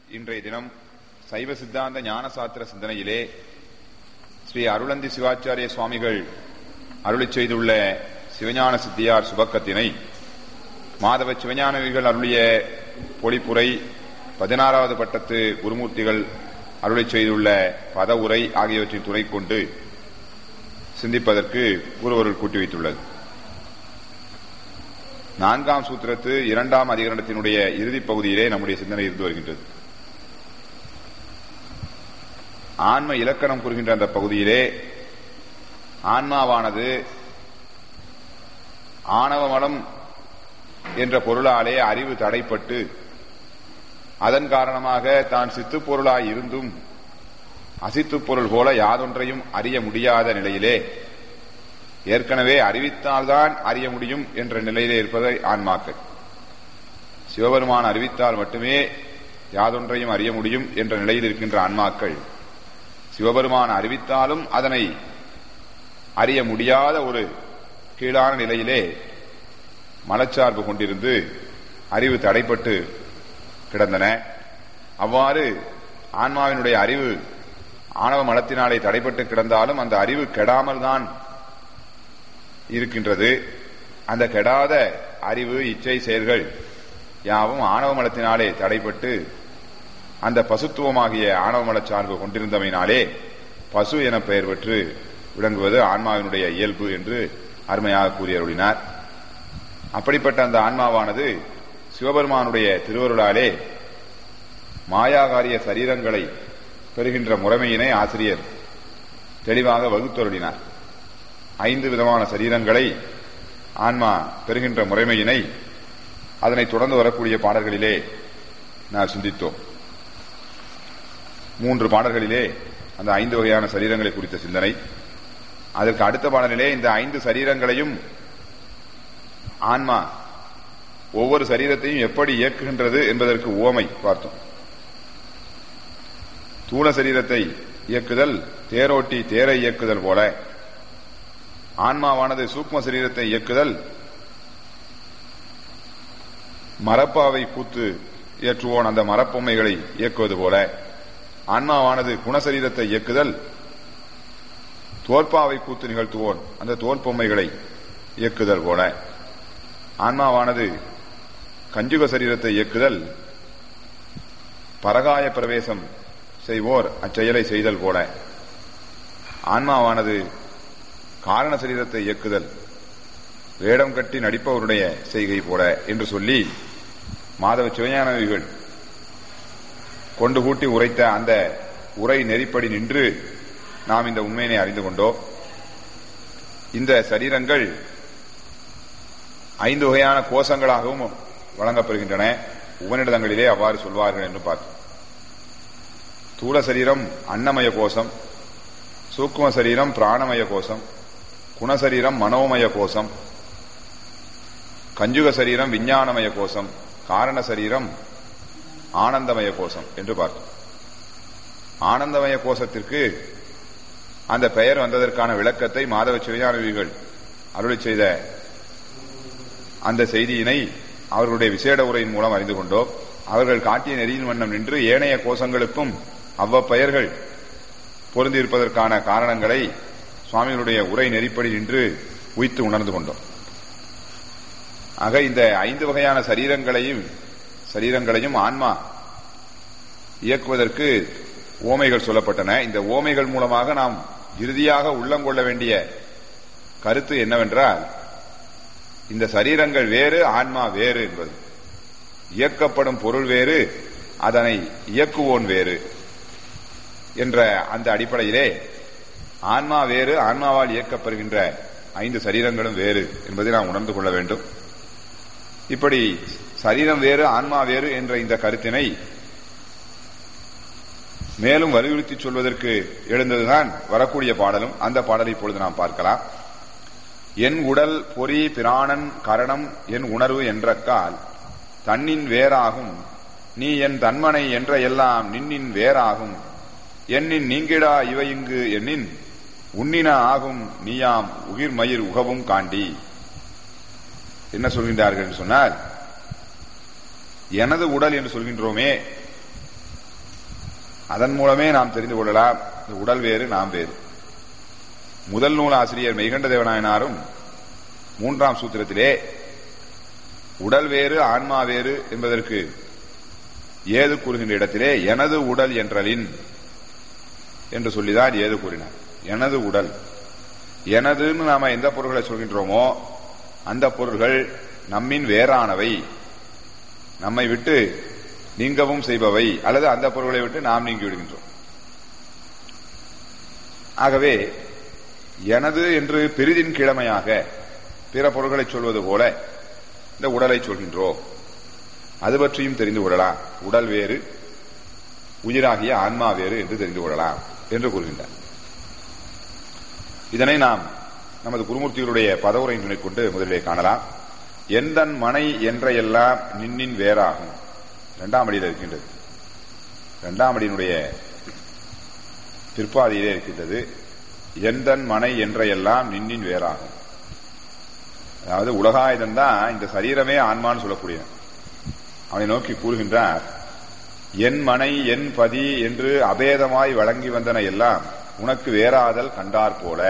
இன்றைய தினம் சைவ சித்தாந்த ஞான சாத்திர சிந்தனையிலே ஸ்ரீ அருளந்தி சிவாச்சாரிய சுவாமிகள் அருளிச் செய்துள்ள சிவஞான சித்தியார் சுபக்கத்தினை மாதவ சிவஞானவிகள் அருளிய பொழிப்புரை பதினாறாவது பட்டத்து குருமூர்த்திகள் அருளிச் செய்துள்ள பத உரை ஆகியவற்றின் துணை கொண்டு சிந்திப்பதற்கு குருவருள் கூட்டி வைத்துள்ளது நான்காம் சூத்திரத்து இரண்டாம் அதிகரணத்தினுடைய இறுதிப் பகுதியிலே நம்முடைய சிந்தனை இருந்து வருகின்றது ஆன்ம இலக்கணம் கூறுகின்ற அந்த பகுதியிலே ஆன்மாவானது ஆணவ மலம் என்ற பொருளாலே அறிவு தடைப்பட்டு அதன் காரணமாக தான் சித்து பொருளாய் இருந்தும் அசித்து பொருள் போல யாதொன்றையும் அறிய முடியாத நிலையிலே ஏற்கனவே அறிவித்தால்தான் அறிய முடியும் என்ற நிலையிலே இருப்பதை ஆன்மாக்கள் சிவபெருமான் அறிவித்தால் மட்டுமே யாதொன்றையும் அறிய முடியும் என்ற நிலையில் இருக்கின்ற ஆன்மாக்கள் சிவபெருமான் அறிவித்தாலும் அதனை அறிய முடியாத ஒரு கீழான நிலையிலே மலச்சார்பு கொண்டிருந்து அறிவு தடைப்பட்டு கிடந்தன அவ்வாறு ஆன்மாவினுடைய அறிவு ஆணவ மலத்தினாலே தடைப்பட்டு கிடந்தாலும் அந்த அறிவு கெடாமல் தான் இருக்கின்றது அந்த கெடாத அறிவு இச்சை செயல்கள் யாவும் ஆணவ மலத்தினாலே தடைப்பட்டு அந்த பசுத்துவமாகிய ஆணவ மலச் சார்பு கொண்டிருந்தமையினாலே பசு என பெயர் பெற்று விளங்குவது ஆன்மாவினுடைய இயல்பு என்று அருமையாக கூறியருளினார் அப்படிப்பட்ட அந்த ஆன்மாவானது சிவபெருமானுடைய திருவருளாலே மாயாகாரிய சரீரங்களை பெறுகின்ற முறைமையினை ஆசிரியர் தெளிவாக வகுத்தருளினார் ஐந்து விதமான சரீரங்களை ஆன்மா பெறுகின்ற முறைமையினை அதனை தொடர்ந்து வரக்கூடிய பாடல்களிலே நான் சிந்தித்தோம் மூன்று பாடல்களிலே அந்த ஐந்து வகையான சரீரங்களை குறித்த சிந்தனை அதற்கு அடுத்த பாடலிலே இந்த ஐந்து சரீரங்களையும் ஆன்மா ஒவ்வொரு சரீரத்தையும் எப்படி இயக்குகின்றது என்பதற்கு உவமை பார்த்தோம் தூள சரீரத்தை இயக்குதல் தேரோட்டி தேரை இயக்குதல் போல ஆன்மாவானது சூக்ம சரீரத்தை இயக்குதல் மரப்பாவை கூத்து இயற்றுவோன் அந்த மரப்பொம்மைகளை இயக்குவது போல ஆன்மாவானது குணசரீரத்தை இயக்குதல் தோற்பாவை கூத்து நிகழ்த்துவோன் அந்த தோற்பொம்மைகளை இயக்குதல் போல ஆன்மாவானது கஞ்சுக சரீரத்தை இயக்குதல் பரகாய பிரவேசம் செய்வோர் அச்செயலை செய்தல் போல ஆன்மாவானது காரண சரீரத்தை இயக்குதல் வேடம் கட்டி நடிப்பவருடைய செய்கை போல என்று சொல்லி மாதவ சிவஞானவிகள் கொண்டு கூட்டி உரைத்த அந்த உரை நெறிப்படி நின்று நாம் இந்த உண்மையினை அறிந்து கொண்டோம் இந்த சரீரங்கள் ஐந்து வகையான கோஷங்களாகவும் வழங்கப்படுகின்றன உபநிடதங்களிலே அவ்வாறு சொல்வார்கள் என்று பார்த்தோம் தூள சரீரம் அன்னமய கோஷம் சூக்கும சரீரம் பிராணமய கோஷம் குணசரீரம் மனோமய கோஷம் கஞ்சுக சரீரம் விஞ்ஞானமய கோஷம் காரண சரீரம் ஆனந்தமய கோஷம் என்று பார்த்தோம் ஆனந்தமய கோஷத்திற்கு அந்த பெயர் வந்ததற்கான விளக்கத்தை மாதவ சிவஞானவிகள் அருளி செய்த அந்த செய்தியினை அவர்களுடைய விசேட உரையின் மூலம் அறிந்து கொண்டோம் அவர்கள் காட்டிய நெறியின் வண்ணம் நின்று ஏனைய கோஷங்களுக்கும் அவ்வப்பெயர்கள் பொருந்தியிருப்பதற்கான காரணங்களை சுவாமிகளுடைய உரை நெறிப்படி நின்று உய்த்து உணர்ந்து கொண்டோம் ஆக இந்த ஐந்து வகையான சரீரங்களையும் சரீரங்களையும் ஆன்மா இயக்குவதற்கு ஓமைகள் சொல்லப்பட்டன இந்த ஓமைகள் மூலமாக நாம் இறுதியாக உள்ளங்கொள்ள வேண்டிய கருத்து என்னவென்றால் இந்த சரீரங்கள் வேறு ஆன்மா வேறு என்பது இயக்கப்படும் பொருள் வேறு அதனை இயக்குவோன் வேறு என்ற அந்த அடிப்படையிலே ஆன்மா வேறு ஆன்மாவால் இயக்கப்படுகின்ற ஐந்து சரீரங்களும் வேறு என்பதை நாம் உணர்ந்து கொள்ள வேண்டும் இப்படி சரீரம் வேறு ஆன்மா வேறு என்ற இந்த கருத்தினை மேலும் வலியுறுத்தி சொல்வதற்கு எழுந்ததுதான் வரக்கூடிய பாடலும் அந்த பாடலை இப்பொழுது நாம் பார்க்கலாம் என் உடல் பொறி பிராணன் கரணம் என் உணர்வு என்ற கால் தன்னின் வேறாகும் நீ என் தன்மனை என்ற எல்லாம் நின்னின் வேறாகும் என்னின் நீங்கிடா இவை இங்கு என்னின் உன்னின ஆகும் நீயாம் உயிர் மயிர் உகவும் காண்டி என்ன சொல்கின்றார்கள் என்று சொன்னால் எனது உடல் என்று சொல்கின்றோமே அதன் மூலமே நாம் தெரிந்து கொள்ளலாம் இந்த உடல் வேறு நாம் வேறு முதல் நூல் ஆசிரியர் மெய்கண்ட தேவநாயனாரும் மூன்றாம் சூத்திரத்திலே உடல் வேறு ஆன்மா வேறு என்பதற்கு ஏது கூறுகின்ற இடத்திலே எனது உடல் என்றலின் என்று சொல்லிதான் ஏது கூறினார் எனது உடல் எனதுன்னு நாம எந்த பொருள்களை சொல்கின்றோமோ அந்த பொருள்கள் நம்மின் வேறானவை நம்மை விட்டு நீங்கவும் செய்பவை அல்லது அந்த பொருள்களை விட்டு நாம் நீங்கி விடுகின்றோம் ஆகவே எனது என்று பெரிதின் கிழமையாக பிற பொருள்களை சொல்வது போல இந்த உடலை சொல்கின்றோம் அது பற்றியும் தெரிந்து கொள்ளலாம் உடல் வேறு உயிராகிய ஆன்மா வேறு என்று தெரிந்து கொள்ளலாம் என்று கூறுகின்றார் இதனை நாம் நமது குருமூர்த்திகளுடைய பதவுரையின் துணை கொண்டு முதலிலே காணலாம் எந்தன் மனை என்ற எல்லாம் நின்னின் வேறாகும் இரண்டாம் அடியில் இருக்கின்றது இரண்டாம் அடியினுடைய பிற்பாதியிலே இருக்கின்றது எந்தன் மனை என்ற எல்லாம் நின்னின் வேறாகும் அதாவது உலகாயுதம் தான் இந்த சரீரமே ஆன்மான்னு சொல்லக்கூடிய அவனை நோக்கி கூறுகின்றார் என் மனை என் பதி என்று அபேதமாய் வழங்கி வந்தன எல்லாம் உனக்கு வேறாதல் கண்டார் போல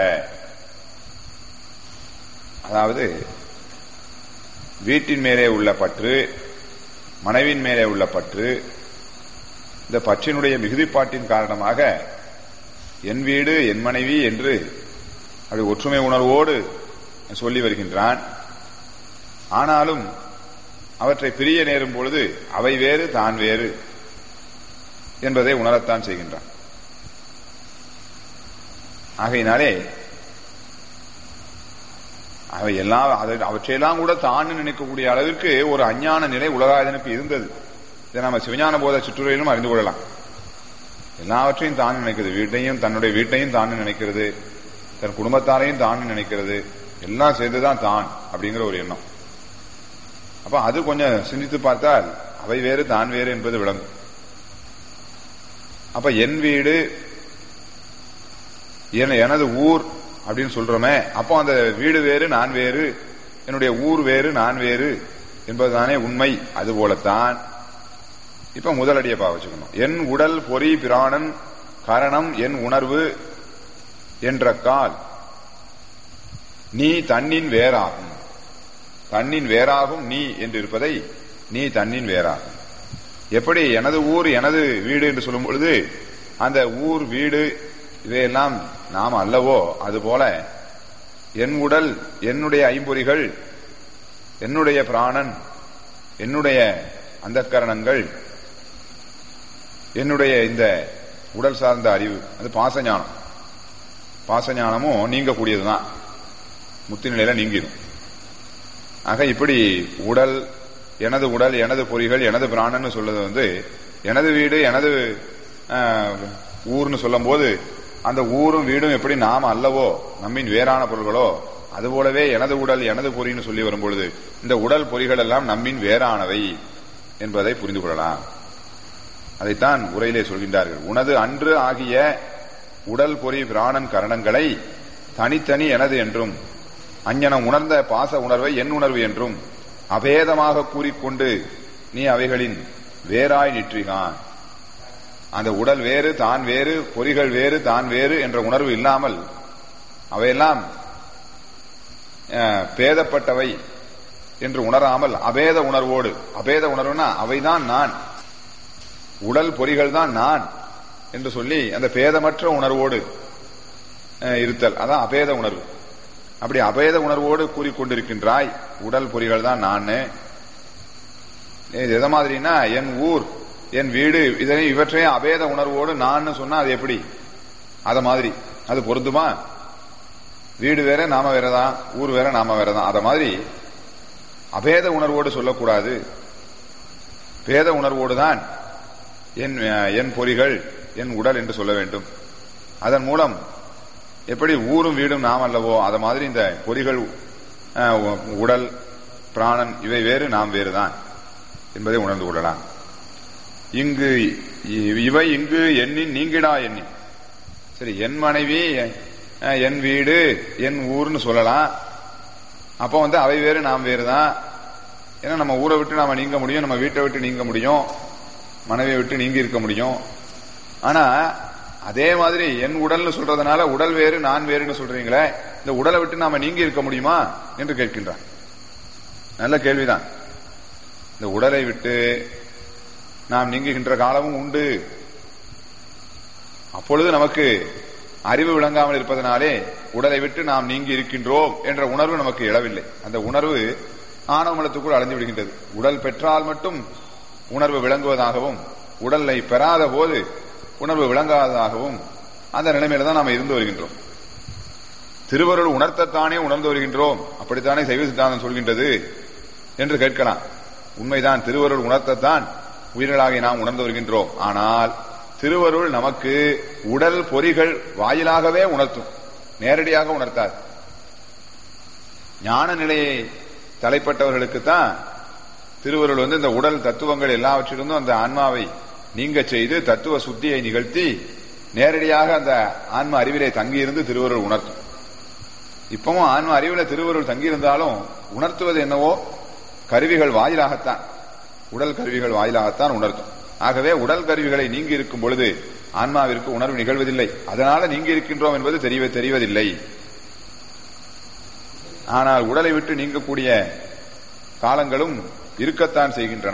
அதாவது வீட்டின் மேலே உள்ள பற்று மனைவின் மேலே உள்ள பற்று இந்த பற்றினுடைய மிகுதிப்பாட்டின் காரணமாக என் வீடு என் மனைவி என்று அப்படி ஒற்றுமை உணர்வோடு சொல்லி வருகின்றான் ஆனாலும் அவற்றை பிரிய நேரும் பொழுது அவை வேறு தான் வேறு என்பதை உணரத்தான் செய்கின்றான் ஆகையினாலே அவை எல்லாம் அவற்றையெல்லாம் கூட தான் நினைக்கக்கூடிய அளவிற்கு ஒரு அஞ்ஞான நிலை உலகாயதனுக்கு இருந்தது இதை நம்ம சிவஞான போத சுற்றுரையிலும் அறிந்து கொள்ளலாம் எல்லாவற்றையும் தான் நினைக்கிறது வீட்டையும் தன்னுடைய வீட்டையும் தான் நினைக்கிறது தன் குடும்பத்தாரையும் தான் நினைக்கிறது எல்லாம் சேர்ந்துதான் தான் அப்படிங்கிற ஒரு எண்ணம் அப்ப அது கொஞ்சம் சிந்தித்து பார்த்தால் அவை வேறு தான் வேறு என்பது விளங்கும் அப்ப என் வீடு எனது ஊர் அப்படின்னு சொல்றோமே அப்போ அந்த வீடு வேறு நான் வேறு என்னுடைய ஊர் வேறு நான் வேறு என்பதுதானே உண்மை அது போலத்தான் இப்ப முதலடிய பா வச்சுக்கணும் என் உடல் பொறி பிராணன் கரணம் என் உணர்வு என்ற கால் நீ தன்னின் வேறாகும் தன்னின் வேறாகும் நீ என்று இருப்பதை நீ தன்னின் வேறாகும் எப்படி எனது ஊர் எனது வீடு என்று சொல்லும் பொழுது அந்த ஊர் வீடு இவையெல்லாம் நாம் அல்லவோ அதுபோல என் உடல் என்னுடைய ஐம்பொறிகள் என்னுடைய பிராணன் என்னுடைய அந்த கரணங்கள் என்னுடைய இந்த உடல் சார்ந்த அறிவு அது பாசஞானம் பாசஞானமும் நீங்கக்கூடியதுதான் முத்தி நிலையில நீங்கிடும் ஆக இப்படி உடல் எனது உடல் எனது பொறிகள் எனது பிராணன்னு சொல்றது வந்து எனது வீடு எனது ஊர்னு சொல்லும் போது அந்த ஊரும் வீடும் எப்படி நாம் அல்லவோ நம்மின் வேறான பொருள்களோ அதுபோலவே எனது உடல் எனது பொறின்னு சொல்லி வரும்பொழுது இந்த உடல் பொறிகள் எல்லாம் நம்மின் வேறானவை என்பதை புரிந்து கொள்ளலாம் அதைத்தான் உரையிலே சொல்கின்றார்கள் உனது அன்று ஆகிய உடல் பொறி பிராணன் கரணங்களை தனித்தனி எனது என்றும் அஞ்ஞனம் உணர்ந்த பாச உணர்வை என் உணர்வு என்றும் அபேதமாக கூறிக்கொண்டு நீ அவைகளின் வேறாய் நிற்றிகான் அந்த உடல் வேறு தான் வேறு பொறிகள் வேறு தான் வேறு என்ற உணர்வு இல்லாமல் அவையெல்லாம் பேதப்பட்டவை என்று உணராமல் அபேத உணர்வோடு அபேத உணர்வுனா அவைதான் நான் உடல் பொறிகள் தான் நான் என்று சொல்லி அந்த பேதமற்ற உணர்வோடு இருத்தல் அதான் அபேத உணர்வு அப்படி அபேத உணர்வோடு கூறிக்கொண்டிருக்கின்றாய் உடல் பொறிகள் தான் நான் இது எதை மாதிரினா என் ஊர் என் வீடு இதனை இவற்றையும் அபேத உணர்வோடு நான் சொன்னா அது எப்படி அத மாதிரி அது பொருந்துமா வீடு வேற நாம வேறதான் ஊர் வேற நாம வேறதான் அத மாதிரி அபேத உணர்வோடு சொல்லக்கூடாது பேத உணர்வோடு தான் என் என் பொறிகள் என் உடல் என்று சொல்ல வேண்டும் அதன் மூலம் எப்படி ஊரும் வீடும் நாம் அல்லவோ அத மாதிரி இந்த பொறிகள் உடல் பிராணன் இவை வேறு நாம் வேறுதான் என்பதை உணர்ந்து கொள்ளலாம் இங்கு இவை இங்கு எண்ணின் நீங்கிடா எண்ணி சரி என் மனைவி என் வீடு என் ஊர்னு சொல்லலாம் அப்போ வந்து அவை வேறு நாம் வேறு தான் ஏன்னா நம்ம ஊரை விட்டு நாம நீங்க முடியும் நம்ம வீட்டை விட்டு நீங்க முடியும் மனைவியை விட்டு நீங்கி இருக்க முடியும் ஆனா அதே மாதிரி என் உடல்னு சொல்றதுனால உடல் வேறு நான் வேறுன்னு சொல்றீங்களே இந்த உடலை விட்டு நாம நீங்கி இருக்க முடியுமா என்று கேட்கின்றான் நல்ல கேள்விதான் இந்த உடலை விட்டு நாம் நீங்குகின்ற காலமும் உண்டு அப்பொழுது நமக்கு அறிவு விளங்காமல் இருப்பதனாலே உடலை விட்டு நாம் நீங்கி இருக்கின்றோம் என்ற உணர்வு நமக்கு எழவில்லை அந்த உணர்வு ஆணவமலத்துக்குள் அடைந்து விடுகின்றது உடல் பெற்றால் மட்டும் உணர்வு விளங்குவதாகவும் உடலை பெறாத போது உணர்வு விளங்காததாகவும் அந்த நிலைமையில தான் நாம் இருந்து வருகின்றோம் திருவருள் உணர்த்தத்தானே உணர்ந்து வருகின்றோம் அப்படித்தானே சைவ சித்தாந்தம் சொல்கின்றது என்று கேட்கலாம் உண்மைதான் திருவருள் உணர்த்தத்தான் உயிர்களாகி நாம் உணர்ந்து வருகின்றோம் ஆனால் திருவருள் நமக்கு உடல் பொறிகள் வாயிலாகவே உணர்த்தும் நேரடியாக உணர்த்தாது ஞான நிலையை தலைப்பட்டவர்களுக்குத்தான் திருவருள் வந்து இந்த உடல் தத்துவங்கள் எல்லாவற்றிலிருந்தும் அந்த ஆன்மாவை நீங்க செய்து தத்துவ சுத்தியை நிகழ்த்தி நேரடியாக அந்த ஆன்ம அறிவிலே தங்கியிருந்து திருவருள் உணர்த்தும் இப்பவும் ஆன்ம அறிவில திருவருள் தங்கியிருந்தாலும் உணர்த்துவது என்னவோ கருவிகள் வாயிலாகத்தான் உடல் கருவிகள் வாயிலாகத்தான் உணர்த்தும் ஆகவே உடல் கருவிகளை நீங்கி இருக்கும் பொழுது ஆன்மாவிற்கு உணர்வு நிகழ்வதில்லை அதனால நீங்கி இருக்கின்றோம் என்பது தெரிய தெரிவதில்லை ஆனால் உடலை விட்டு நீங்கக்கூடிய காலங்களும் இருக்கத்தான் செய்கின்றன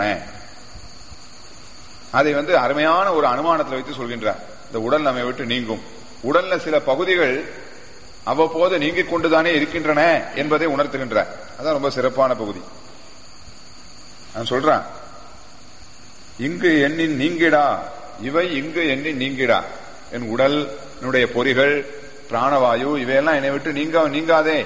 அதை வந்து அருமையான ஒரு அனுமானத்தில் வைத்து சொல்கின்றார் இந்த உடல் நம்மை விட்டு நீங்கும் உடல்ல சில பகுதிகள் அவ்வப்போது நீங்கிக் கொண்டுதானே இருக்கின்றன என்பதை உணர்த்துகின்றார் அதான் ரொம்ப சிறப்பான பகுதி நான் சொல்றான் இங்கு எண்ணின் நீங்கிடா இவை இங்கு எண்ணின் நீங்கிடா என் உடல் என்னுடைய பொறிகள் பிராணவாயு இவையெல்லாம் என்னை விட்டு நீங்க நீங்காதே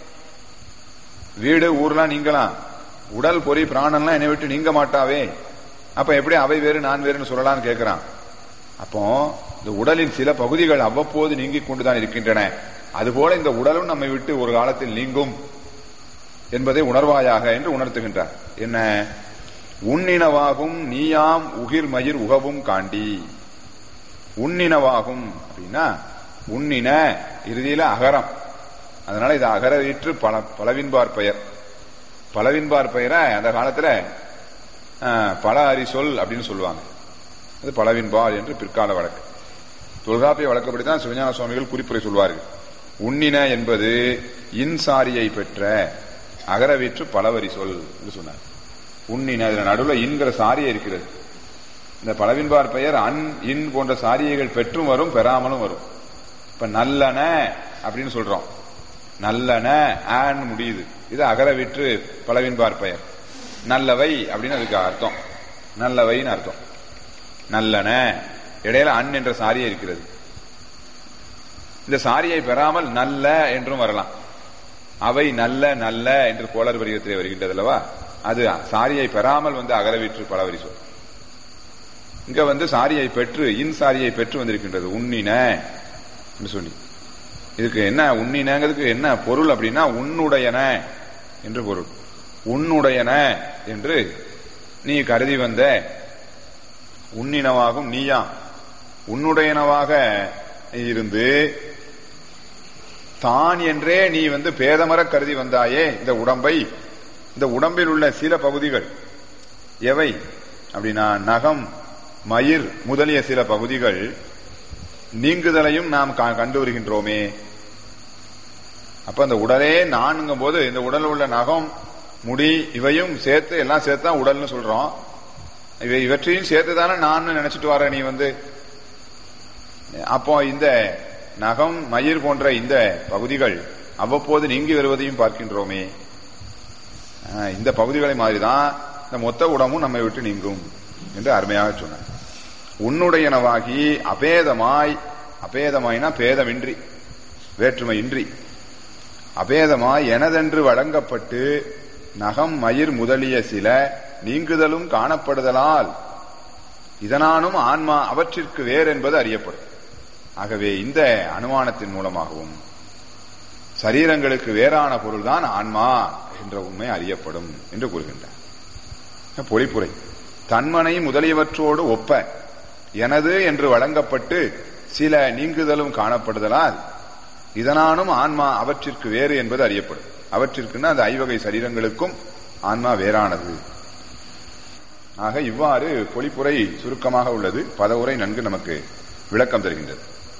வீடு ஊர்லாம் நீங்கலாம் உடல் பொறி பிராணன்லாம் என்னை விட்டு நீங்க மாட்டாவே அப்ப எப்படி அவை வேறு நான் வேறுன்னு சொல்லலாம்னு கேட்கிறான் அப்போ இந்த உடலின் சில பகுதிகள் அவ்வப்போது நீங்கிக் கொண்டுதான் இருக்கின்றன அதுபோல இந்த உடலும் நம்மை விட்டு ஒரு காலத்தில் நீங்கும் என்பதை உணர்வாயாக என்று உணர்த்துகின்றார் என்ன உன்னினவாகும் நீயாம் உகிர் மயிர் உகவும் காண்டி உன்னினவாகும் அப்படின்னா உன்னின இறுதியில அகரம் அதனால இது அகர வீற்று பல பலவின்பார் பெயர் பலவின்பார் பெயரை அந்த காலத்துல பல அறி சொல் அப்படின்னு சொல்லுவாங்க அது பலவின்பால் என்று பிற்கால வழக்கு தொல்காப்பிய வழக்கப்படிதான் சிவஞான சுவாமிகள் குறிப்புரை சொல்வார்கள் உன்னின என்பது இன்சாரியை பெற்ற அகரவீற்று பலவரி சொல் என்று சொன்னார் உன்னின இதுல நடுவில் இன்கிற சாரியை இருக்கிறது இந்த பலவின்பார் பெயர் அன் இன் போன்ற சாரியைகள் பெற்றும் வரும் பெறாமலும் வரும் இப்ப நல்லன அப்படின்னு சொல்றோம் நல்லன ஆன் முடியுது இது அகரவிற்று பலவின்பார் பெயர் நல்லவை அப்படின்னு அதுக்கு அர்த்தம் நல்லவைன்னு அர்த்தம் நல்லன இடையில அன் என்ற சாரியை இருக்கிறது இந்த சாரியை பெறாமல் நல்ல என்றும் வரலாம் அவை நல்ல நல்ல என்று கோளர் வரிகத்திலே வருகின்றது அல்லவா அது சாரியை பெறாமல் வந்து அகரவிற்று பலவரி சொல் இங்க வந்து சாரியை பெற்று இன் சாரியை பெற்று வந்திருக்கின்றது உன்னின சொல்லி இதுக்கு என்ன உன்னினங்கிறதுக்கு என்ன பொருள் அப்படின்னா உன்னுடையன என்று பொருள் உன்னுடையன என்று நீ கருதி வந்த உன்னினவாகும் நீயா உன்னுடையனவாக இருந்து தான் என்றே நீ வந்து பேதமர கருதி வந்தாயே இந்த உடம்பை இந்த உடம்பில் உள்ள சில பகுதிகள் எவை அப்படின்னா நகம் மயிர் முதலிய சில பகுதிகள் நீங்குதலையும் நாம் கண்டு வருகின்றோமே அப்ப அந்த உடலே நான்கும் போது இந்த உடல் உள்ள நகம் முடி இவையும் சேர்த்து எல்லாம் சேர்த்து தான் உடல்னு சொல்றோம் இவை இவற்றையும் சேர்த்து தானே நான் நினைச்சிட்டு வர நீ வந்து அப்போ இந்த நகம் மயிர் போன்ற இந்த பகுதிகள் அவ்வப்போது நீங்கி வருவதையும் பார்க்கின்றோமே இந்த பகுதிகளை மாதிரிதான் இந்த மொத்த உடம்பும் நம்மை விட்டு நீங்கும் என்று அருமையாக சொன்னார் உன்னுடையனவாகி அபேதமாய் அபேதமாய்னா பேதமின்றி வேற்றுமை இன்றி அபேதமாய் எனதென்று வழங்கப்பட்டு நகம் மயிர் முதலிய சில நீங்குதலும் காணப்படுதலால் இதனானும் ஆன்மா அவற்றிற்கு வேறு என்பது அறியப்படும் ஆகவே இந்த அனுமானத்தின் மூலமாகவும் சரீரங்களுக்கு வேறான பொருள்தான் ஆன்மா என்ற உண்மை அறியப்படும் என்று கூறுகின்றார் பொழிப்புரை தன்மனை முதலியவற்றோடு ஒப்ப எனது என்று வழங்கப்பட்டு சில நீங்குதலும் காணப்படுதலால் இதனானும் ஆன்மா அவற்றிற்கு வேறு என்பது அறியப்படும் அவற்றிற்குன்னா அந்த ஐவகை சரீரங்களுக்கும் ஆன்மா வேறானது ஆக இவ்வாறு பொழிப்புரை சுருக்கமாக உள்ளது பதவுரை நன்கு நமக்கு விளக்கம் தருகின்றது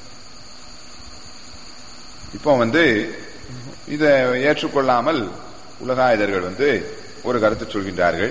இப்போ வந்து இதை ஏற்றுக்கொள்ளாமல் உலகாயுதர்கள் வந்து ஒரு கருத்து சொல்கின்றார்கள்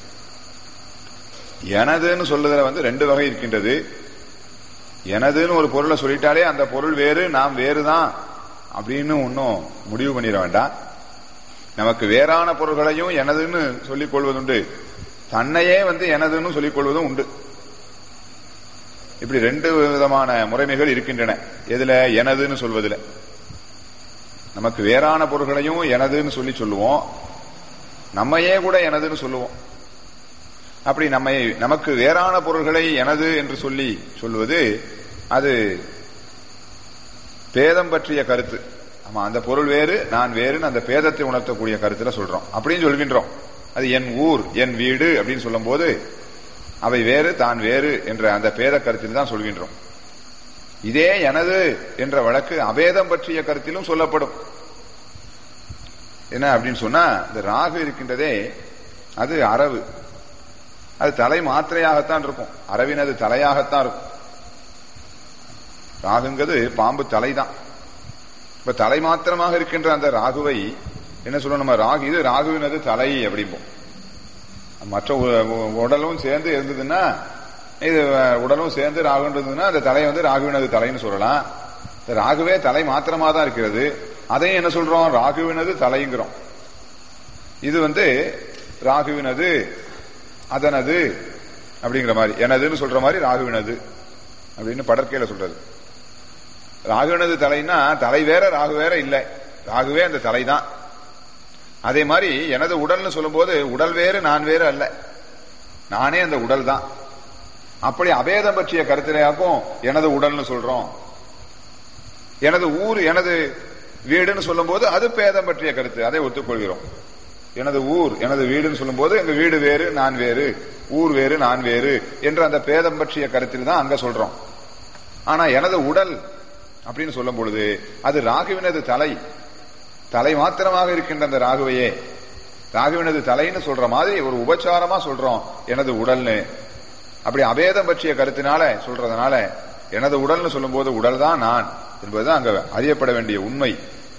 எனதுன்னு சொல்லுதல வந்து ரெண்டு வகை இருக்கின்றது எனதுன்னு ஒரு பொருளை சொல்லிட்டாலே அந்த பொருள் வேறு நாம் வேறுதான் அப்படின்னு ஒன்னும் முடிவு பண்ணிட வேண்டாம் நமக்கு வேறான பொருள்களையும் எனதுன்னு சொல்லிக் கொள்வதுண்டு தன்னையே வந்து எனதுன்னு சொல்லிக் கொள்வதும் உண்டு இப்படி ரெண்டு விதமான முறைமைகள் இருக்கின்றன எதுல எனதுன்னு சொல்வதில் நமக்கு வேறான பொருள்களையும் எனதுன்னு சொல்லி சொல்லுவோம் நம்மையே கூட எனதுன்னு சொல்லுவோம் அப்படி நம்மை நமக்கு வேறான பொருள்களை எனது என்று சொல்லி சொல்லுவது அது பேதம் பற்றிய கருத்து ஆமா அந்த பொருள் வேறு நான் வேறுன்னு அந்த பேதத்தை உணர்த்தக்கூடிய கருத்துல சொல்றோம் அப்படின்னு சொல்கின்றோம் அது என் ஊர் என் வீடு அப்படின்னு சொல்லும் போது அவை வேறு தான் வேறு என்ற அந்த பேத கருத்தில் தான் சொல்கின்றோம் இதே எனது என்ற வழக்கு அபேதம் பற்றிய கருத்திலும் சொல்லப்படும் என்ன அப்படின்னு சொன்னா இந்த ராகு இருக்கின்றதே அது அரவு அது தலை மாத்திரையாகத்தான் இருக்கும் அரவினது தலையாகத்தான் இருக்கும் ராகுங்கிறது பாம்பு தலைதான் இப்ப தலை மாத்திரமாக இருக்கின்ற அந்த ராகுவை என்ன சொல்றோம் நம்ம ராகு இது ராகுவினது தலை அப்படிம்போம் மற்ற உடலும் சேர்ந்து இருந்ததுன்னா இது உடலும் சேர்ந்து ராகுன்றதுன்னா அந்த தலை வந்து ராகுவினது தலைன்னு சொல்லலாம் ராகுவே தலை மாத்திரமா தான் இருக்கிறது அதையும் என்ன சொல்றோம் ராகுவினது தலைங்கிறோம் இது வந்து ராகுவினது அதனது அப்படிங்கிற மாதிரி எனதுன்னு சொல்ற மாதிரி ராகுவினது அப்படின்னு படற்கையில சொல்றது ராகுவினது தலைன்னா தலை வேற ராகு வேற இல்லை ராகுவே அந்த தலை தான் அதே மாதிரி எனது உடல்னு சொல்லும்போது உடல் வேறு நான் வேறு அல்ல நானே அந்த உடல் தான் அப்படி அபேதம் பற்றிய கருத்திலையாக்கும் எனது உடல்னு சொல்றோம் எனது ஊர் எனது வீடுன்னு சொல்லும் போது அது பேதம் பற்றிய கருத்து அதை ஒத்துக்கொள்கிறோம் எனது ஊர் எனது வீடுன்னு சொல்லும் போது எங்க வீடு வேறு நான் வேறு ஊர் வேறு நான் வேறு என்ற அந்த பேதம் பற்றிய கருத்தில் தான் அங்க சொல்றோம் ஆனா எனது உடல் அப்படின்னு சொல்லும் பொழுது அது ராகுவினது தலை தலை மாத்திரமாக இருக்கின்ற அந்த ராகுவையே ராகுவினது தலைன்னு சொல்ற மாதிரி ஒரு உபச்சாரமா சொல்றோம் எனது உடல்னு அப்படி அபேதம் பற்றிய கருத்தினால சொல்றதுனால எனது உடல்னு சொல்லும் போது உடல் தான் நான் என்பதுதான் அங்க அறியப்பட வேண்டிய உண்மை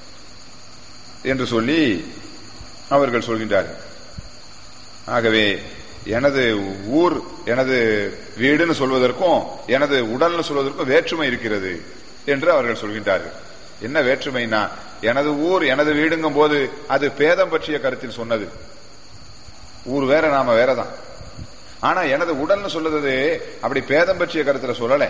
என்று சொல்லி அவர்கள் சொல்கின்றார்கள் ஆகவே எனது ஊர் எனது வீடுன்னு சொல்வதற்கும் எனது உடல்னு சொல்வதற்கும் வேற்றுமை இருக்கிறது என்று அவர்கள் சொல்கின்றார்கள் என்ன வேற்றுமைனா எனது ஊர் எனது வீடுங்கும் போது அது பேதம் பற்றிய கருத்தில் சொன்னது ஊர் வேற நாம வேறதான் ஆனா எனது உடல்னு சொல்லுறது அப்படி பேதம் பற்றிய கருத்துல சொல்லல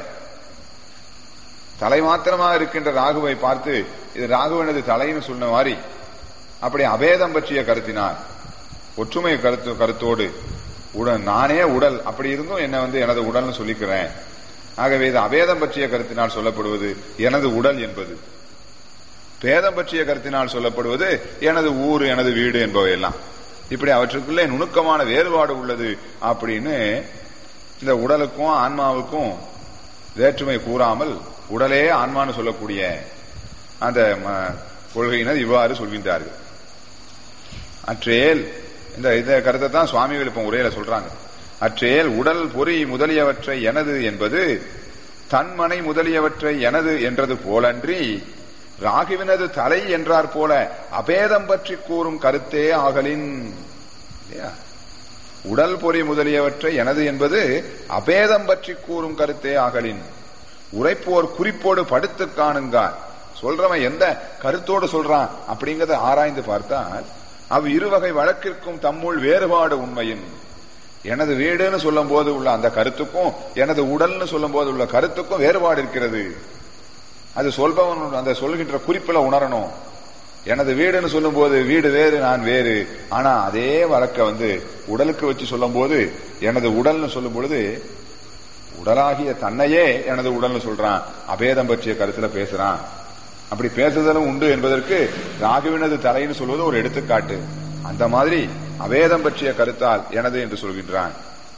தலை மாத்திரமா இருக்கின்ற ராகுவை பார்த்து இது ராகுவனது தலைன்னு சொன்ன மாதிரி அப்படி அபேதம் பற்றிய கருத்தினார் ஒற்றுமை கருத்து கருத்தோடு உடல் நானே உடல் அப்படி இருந்தும் என்ன வந்து எனது உடல்னு சொல்லிக்கிறேன் ஆகவே இது அபேதம் பற்றிய கருத்தினால் சொல்லப்படுவது எனது உடல் என்பது பேதம் பற்றிய கருத்தினால் சொல்லப்படுவது எனது ஊர் எனது வீடு என்பவையெல்லாம் இப்படி அவற்றுக்குள்ளே நுணுக்கமான வேறுபாடு உள்ளது அப்படின்னு இந்த உடலுக்கும் ஆன்மாவுக்கும் வேற்றுமை கூறாமல் உடலே ஆன்மான்னு சொல்லக்கூடிய அந்த கொள்கையினர் இவ்வாறு சொல்கின்றார்கள் அற்றேல் இந்த இந்த கருத்தை தான் சுவாமிகள் இப்ப உரையில சொல்றாங்க அற்றேல் உடல் பொறி முதலியவற்றை எனது என்பது தன்மனை முதலியவற்றை எனது என்றது போலன்றி ராகுவினது தலை என்றார் போல அபேதம் பற்றி கூறும் கருத்தே ஆகலின் உடல் பொறி முதலியவற்றை எனது என்பது அபேதம் பற்றி கூறும் கருத்தே ஆகலின் உரைப்போர் குறிப்போடு படுத்து காணுங்கார் சொல்றவன் எந்த கருத்தோடு சொல்றான் அப்படிங்கறத ஆராய்ந்து பார்த்தால் அவ் இருவகை வழக்கிற்கும் தம்முள் வேறுபாடு உண்மையின் எனது வீடுன்னு சொல்லும் போது உள்ள அந்த கருத்துக்கும் எனது உடல்னு சொல்லும் போது உள்ள கருத்துக்கும் வேறுபாடு இருக்கிறது அது சொல்பவன் அந்த சொல்கின்ற குறிப்பில் உணரணும் எனது வீடுன்னு சொல்லும் போது வீடு வேறு நான் வேறு ஆனா அதே வழக்க வந்து உடலுக்கு வச்சு சொல்லும் போது எனது உடல்னு சொல்லும் பொழுது உடலாகிய தன்னையே எனது உடல்னு சொல்றான் அபேதம் பற்றிய கருத்துல பேசுறான் அப்படி பேசுதலும் உண்டு என்பதற்கு ராகுவினது தலைன்னு சொல்வது ஒரு எடுத்துக்காட்டு அந்த மாதிரி அவேதம் பற்றிய கருத்தால் எனது என்று சொல்கின்றான்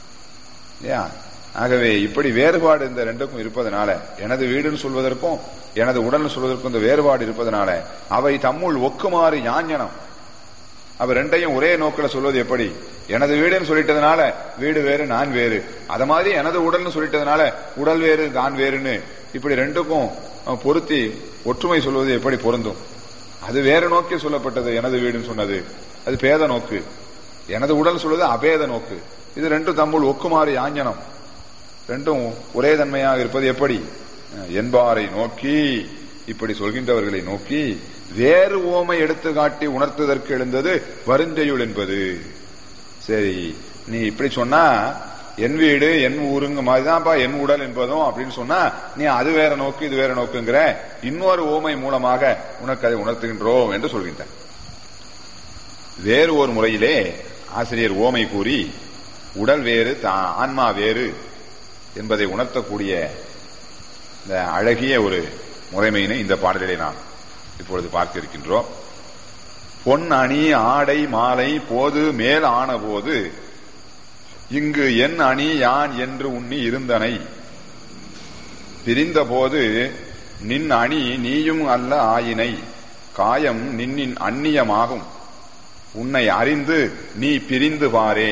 ஆகவே இப்படி வேறுபாடு இந்த ரெண்டுக்கும் இருப்பதனால எனது வீடுன்னு சொல்வதற்கும் எனது உடல்னு சொல்வதற்கும் இந்த வேறுபாடு இருப்பதனால அவை தம்முள் ஒக்குமாறு ஞாஞனம் அவ ரெண்டையும் ஒரே நோக்கில் சொல்வது எப்படி எனது வீடுன்னு சொல்லிட்டதுனால வீடு வேறு நான் வேறு அத மாதிரி எனது உடல்னு சொல்லிட்டதுனால உடல் வேறு நான் வேறுன்னு இப்படி ரெண்டுக்கும் அஹ், பொருத்தி ஒற்றுமை சொல்வது எப்படி பொருந்தும் அது வேற நோக்கி சொல்லப்பட்டது எனது வீடுன்னு சொன்னது அது பேத நோக்கு எனது உடல் சொல்வது அபேத நோக்கு இது ரெண்டும் தம்முள் ஒக்குமாறு யாஞ்சனம் ரெண்டும் ஒரே தன்மையாக இருப்பது எப்படி அஹ், என்பாரை நோக்கி இப்படி சொல்கின்றவர்களை நோக்கி வேறு ஓமை எடுத்து காட்டி உணர்த்துவதற்கு எழுந்தது வருஞ்செயுள் என்பது சரி நீ இப்படி சொன்னா என் வீடு என் ஊருங்க மாதிரிதான்ப்பா என் உடல் என்பதும் அப்படின்னு சொன்னா நீ அது வேற நோக்கு இது வேற நோக்குங்கிற இன்னொரு ஓமை மூலமாக உனக்கு அதை உணர்த்துகின்றோம் என்று சொல்கின்றார் வேறு ஒரு முறையிலே ஆசிரியர் ஓமை கூறி உடல் வேறு தா- ஆன்மா வேறு என்பதை உணர்த்தக்கூடிய இந்த அழகிய ஒரு முறைமையினை இந்த பாடலிலே நாம் இப்பொழுது பார்க்க இருக்கின்றோம் பொன் அணி ஆடை மாலை போது மேல் ஆன போது இங்கு என் அணி யான் என்று உண்ணி இருந்தனை பிரிந்தபோது நின் அணி நீயும் அல்ல ஆயினை காயம் நின்னின் அந்நியமாகும் உன்னை அறிந்து நீ பிரிந்து பாரே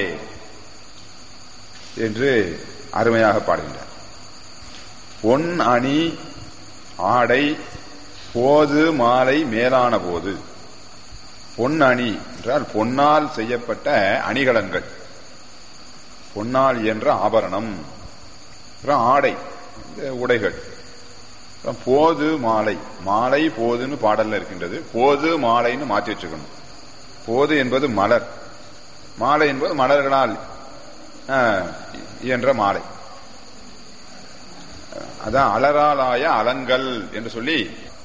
என்று அருமையாக பாடுகின்றார் பொன் அணி ஆடை போது மாலை மேலான போது பொன் அணி என்றால் பொன்னால் செய்யப்பட்ட அணிகலன்கள் பொன்னால் என்ற ஆபரணம் அப்புறம் ஆடை இந்த உடைகள் அப்புறம் போது மாலை மாலை போதுன்னு பாடல்ல இருக்கின்றது போது மாலைன்னு மாற்றி வச்சுக்கணும் போது என்பது மலர் மாலை என்பது மலர்களால் ஆஹ், இயன்ற மாலை அதான் அலராலாய அலங்கல் என்று சொல்லி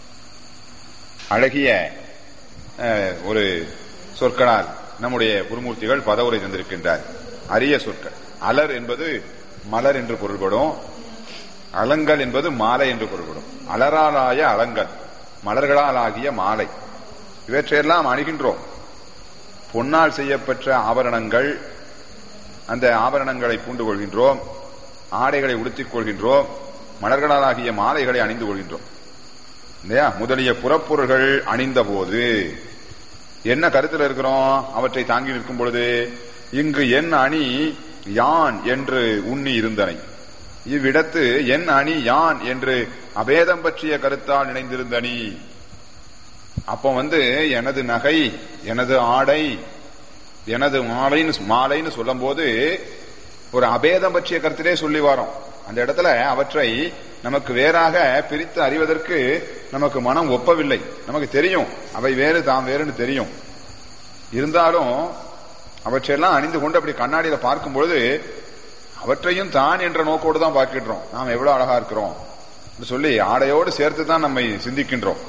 அழகிய அஹ், ஒரு சொற்களால் நம்முடைய குருமூர்த்திகள் பதவுரை தந்திருக்கின்றார் அரிய சொற்கள் அலர் என்பது மலர் என்று பொருள்படும் அலங்கல் என்பது மாலை என்று பொருள்படும் அலராலாய அலங்கல் மலர்களால் ஆகிய மாலை இவற்றையெல்லாம் அணுகின்றோம் பொன்னால் செய்யப்பெற்ற ஆபரணங்கள் அந்த ஆபரணங்களை பூண்டு கொள்கின்றோம் ஆடைகளை உடுத்திக் கொள்கின்றோம் மலர்களால் ஆகிய மாலைகளை அணிந்து கொள்கின்றோம் இல்லையா முதலிய புறப்பொருள்கள் அணிந்த போது என்ன கருத்தில் இருக்கிறோம் அவற்றை தாங்கி நிற்கும் பொழுது இங்கு என் அணி யான் என்று உண்ணி இருந்தனை இவ்விடத்து என் அணி யான் என்று அபேதம் பற்றிய கருத்தால் நினைந்திருந்த அணி அப்போ வந்து எனது நகை எனது ஆடை எனது மாலைன்னு மாலைன்னு சொல்லும் போது ஒரு அபேதம் பற்றிய கருத்திலே சொல்லி வரோம் அந்த இடத்துல அவற்றை நமக்கு வேறாக பிரித்து அறிவதற்கு நமக்கு மனம் ஒப்பவில்லை நமக்கு தெரியும் அவை வேறு தாம் வேறுன்னு தெரியும் இருந்தாலும் அவற்றையெல்லாம் அணிந்து கொண்டு அப்படி கண்ணாடியில பார்க்கும் பொழுது அவற்றையும் தான் என்ற நோக்கோடு தான் பார்க்கின்றோம் நாம் எவ்வளவு அழகா இருக்கிறோம் என்று சொல்லி ஆடையோடு சேர்த்து தான் நம்மை சிந்திக்கின்றோம்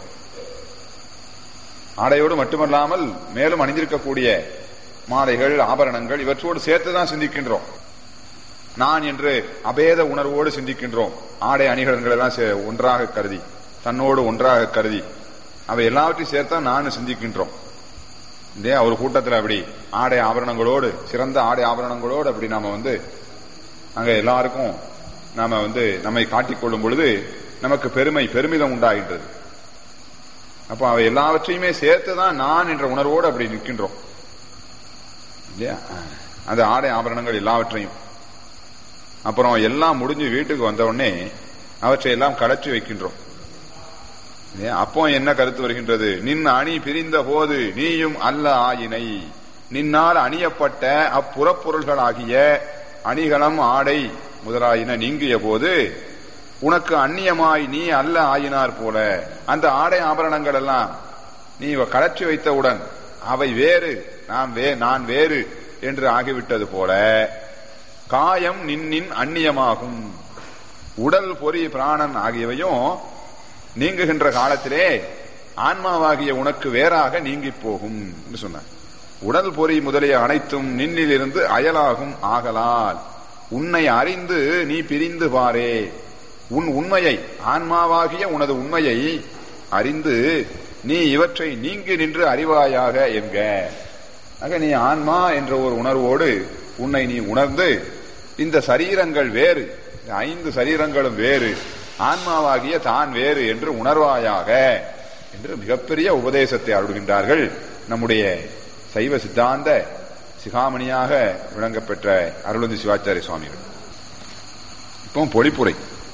ஆடையோடு மட்டுமல்லாமல் மேலும் அணிந்திருக்கக்கூடிய மாலைகள் ஆபரணங்கள் இவற்றோடு சேர்த்து தான் சிந்திக்கின்றோம் நான் என்று அபேத உணர்வோடு சிந்திக்கின்றோம் ஆடை அணிகலன்கள் எல்லாம் சே- ஒன்றாக கருதி தன்னோடு ஒன்றாக கருதி அவை எல்லாவற்றையும் சேர்த்தா நான் சிந்திக்கின்றோம் இல்லையா ஒரு கூட்டத்தில் அப்படி ஆடை ஆபரணங்களோடு சிறந்த ஆடை ஆபரணங்களோடு அப்படி நாம வந்து அங்க எல்லாருக்கும் நாம வந்து நம்மை காட்டிக்கொள்ளும் பொழுது நமக்கு பெருமை பெருமிதம் உண்டாகின்றது அப்ப அவை எல்லாவற்றையுமே சேர்த்து தான் நான் என்ற உணர்வோடு அப்படி நிற்கின்றோம் இல்லையா அந்த ஆடை ஆபரணங்கள் எல்லாவற்றையும் அப்புறம் எல்லாம் முடிஞ்சு வீட்டுக்கு வந்த உடனே அவற்றை எல்லாம் கலற்றி வைக்கின்றோம் இல்லையா? அப்போ என்ன கருத்து வருகின்றது நின் அணி பிரிந்த போது நீயும் அல்ல ஆயினை நின்னால் அணியப்பட்ட அப்புறப்பொருள்களாகிய அணிகலம் ஆடை முதலாயின நீங்கிய போது உனக்கு அந்நியமாய் நீ அல்ல ஆயினார் போல அந்த ஆடை ஆபரணங்கள் எல்லாம் நீ கலற்றி வைத்தவுடன் அவை வேறு நாம் வே நான் வேறு என்று ஆகிவிட்டது போல காயம் நின்னின் அந்நியமாகும் உடல் பொறி பிராணன் ஆகியவையும் நீங்குகின்ற காலத்திலே ஆன்மாவாகிய உனக்கு வேறாக நீங்கி போகும் என்று சொன்னார் உடல் பொறி முதலிய அனைத்தும் நின்னிலிருந்து அயலாகும் ஆகலால் உன்னை அறிந்து நீ பிரிந்து பாரே உன் உண்மையை ஆன்மாவாகிய உனது உண்மையை அறிந்து நீ இவற்றை நீங்கி நின்று அறிவாயாக என்க ஆக நீ ஆன்மா என்ற ஒரு உணர்வோடு உன்னை நீ உணர்ந்து இந்த சரீரங்கள் வேறு இந்த ஐந்து சரீரங்களும் வேறு ஆன்மாவாகிய தான் வேறு என்று உணர்வாயாக என்று மிகப்பெரிய உபதேசத்தை அருள்கின்றார்கள் நம்முடைய சைவ சித்தாந்த சிகாமணியாக விளங்கப்பெற்ற அருளந்தி சிவாச்சாரிய சுவாமிகள் இப்போ பொழிப்புரை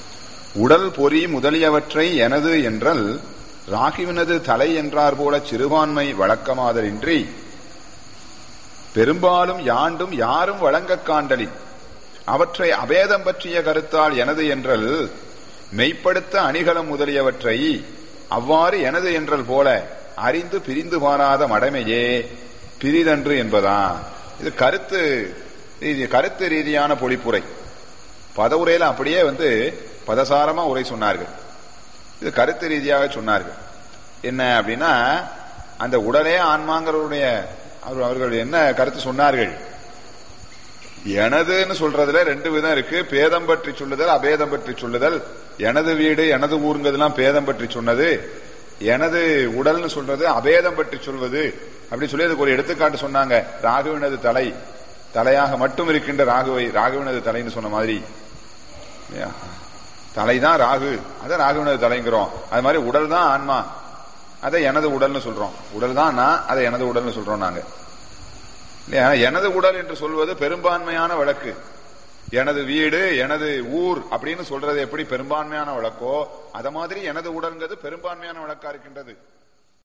உடல் பொறி முதலியவற்றை எனது என்றல் ராகிவினது தலை என்றார் போல சிறுபான்மை வழக்கமாதலின்றி பெரும்பாலும் யாண்டும் யாரும் வழங்கக் காண்டலின் அவற்றை அபேதம் பற்றிய கருத்தால் எனது என்றல் மெய்ப்படுத்த அணிகலம் முதலியவற்றை அவ்வாறு எனது என்றல் போல அறிந்து பிரிந்து பாராத மடமையே பிரிதன்று என்பதா இது கருத்து ரீதி கருத்து ரீதியான பொழிப்புரை பதவுரையில அப்படியே வந்து பதசாரமா உரை சொன்னார்கள் இது கருத்து ரீதியாக சொன்னார்கள் என்ன அப்படின்னா அந்த உடலே ஆன்மாங்கிறவருடைய அவர் அவர்கள் என்ன கருத்து சொன்னார்கள் எனதுன்னு சொல்றதுல ரெண்டு விதம் இருக்கு பேதம் பற்றி சொல்லுதல் அபேதம் பற்றி சொல்லுதல் எனது வீடு எனது ஊருங்கிறதுலாம் பேதம் பற்றி சொன்னது எனது உடல்னு சொல்றது அபேதம் பற்றி சொல்வது அப்படி சொல்லி அதுக்கு ஒரு எடுத்துக்காட்டு சொன்னாங்க ராகுவினது தலை தலையாக மட்டும் இருக்கின்ற ராகுவை ராகுவினது தலைன்னு சொன்ன மாதிரி இல்லையா? தலைதான் ராகு அதான் ராகுவினது தலைங்கிறோம் அது மாதிரி உடல் தான் ஆன்மா அதை எனது உடல்னு சொல்றோம் உடல் தான் நான் அதை எனது உடல்னு சொல்றோம் நாங்க இல்லையா எனது உடல் என்று சொல்வது பெரும்பான்மையான வழக்கு எனது வீடு எனது ஊர் அப்படின்னு சொல்றது எப்படி பெரும்பான்மையான வழக்கோ அத மாதிரி எனது உடல்ங்கிறது பெரும்பான்மையான வழக்கா இருக்கின்றது